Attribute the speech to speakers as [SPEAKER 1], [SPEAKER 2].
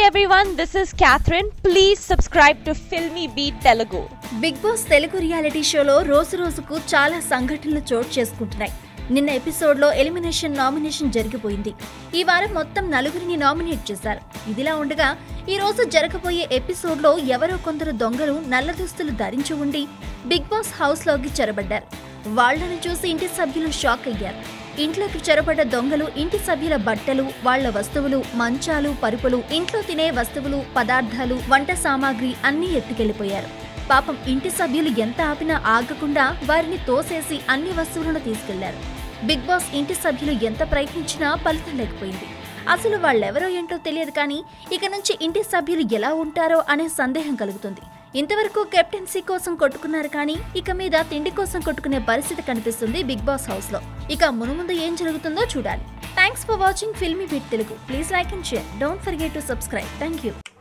[SPEAKER 1] everyone, this is Catherine. Please subscribe to Filmy Beat Telugu.
[SPEAKER 2] Big boss Telugu reality షోలో రోజు రోజుకు చాలా సంఘటనలు చోటు చేసుకుంటున్నాయి నిన్న ఎపిసోడ్లో ఎలిమినేషన్ నామినేషన్ జరిగిపోయింది ఈ వారం మొత్తం నలుగురిని నామినేట్ చేశారు ఇదిలా ఉండగా ఈ రోజు జరగబోయే ఎపిసోడ్లో ఎవరో కొందరు దొంగలు నల్ల దుస్తులు ధరించి ఉండి బిగ్ బాస్ హౌస్లోకి చొరబడ్డారు వాళ్లను చూసి ఇంటి సభ్యులు షాక్ అయ్యారు ఇంట్లోకి చొరబడ్డ దొంగలు ఇంటి సభ్యుల బట్టలు వాళ్ళ వస్తువులు మంచాలు పరుపులు ఇంట్లో తినే వస్తువులు పదార్థాలు వంట సామాగ్రి అన్నీ ఎత్తుకెళ్లిపోయారు పాపం ఇంటి సభ్యులు ఎంత ఆపినా ఆగకుండా వారిని తోసేసి అన్ని వస్తువులను తీసుకెళ్లారు బిగ్ బాస్ ఇంటి సభ్యులు ఎంత ప్రయత్నించినా ఫలితం లేకపోయింది అసలు వాళ్ళెవరో ఏంటో తెలియదు కానీ ఇక నుంచి ఇంటి సభ్యులు ఎలా ఉంటారో అనే సందేహం కలుగుతుంది ఇంతవరకు కెప్టెన్సీ కోసం కొట్టుకున్నారు కానీ ఇక మీద తిండి కోసం కొట్టుకునే పరిస్థితి కనిపిస్తుంది బిగ్ బాస్ హౌస్ లో ఇక మునుముందు ఏం జరుగుతుందో చూడాలి thanks for watching filmy beat Telugu please like and share don't forget to subscribe thank you